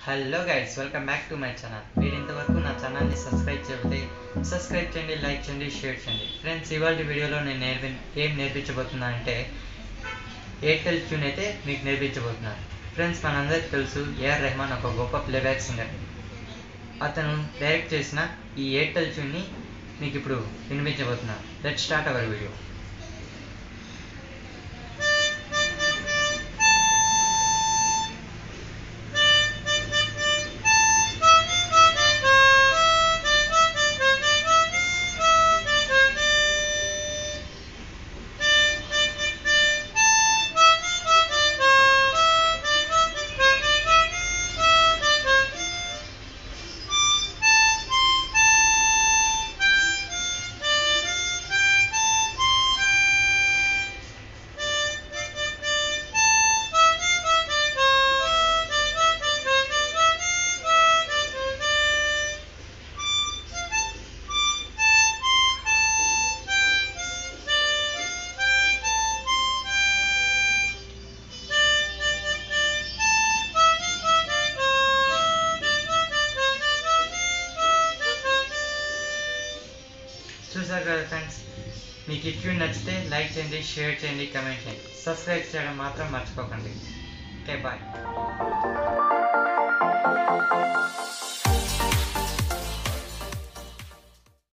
hello guides welcome back to my channel మీరు ఇంతవరకు నా ఛానల్ని సబ్స్క్రైబ్ చేయకపోతే సబ్స్క్రైబ్ చేయండి లైక్ చేయండి షేర్ చేయండి ఫ్రెండ్స్ ఇవాళ వీడియోలో నేను నేర్పి ఏం నేర్పించబోతున్నా అంటే ఎయిర్టెల్ ట్యూన్ అయితే మీకు నేర్పించబోతున్నాను ఫ్రెండ్స్ మనందరికీ తెలుసు ఏఆర్ రెహమాన్ ఒక గొప్ప ప్లేబ్యాక్ సింగర్ అతను డైరెక్ట్ చేసిన ఈ ఎయిర్టెల్ ట్యూన్ని మీకు ఇప్పుడు వినిపించబోతున్నాను లెట్ స్టార్ట్ అవర్ వీడియో చూసారు కదా ఫ్రెండ్స్ మీకు ఈ ట్యూన్ నచ్చితే లైక్ చేయండి షేర్ చేయండి కమెంట్ చేయండి సబ్స్క్రైబ్ చేయడం మాత్రం మర్చిపోకండి ఓకే బాయ్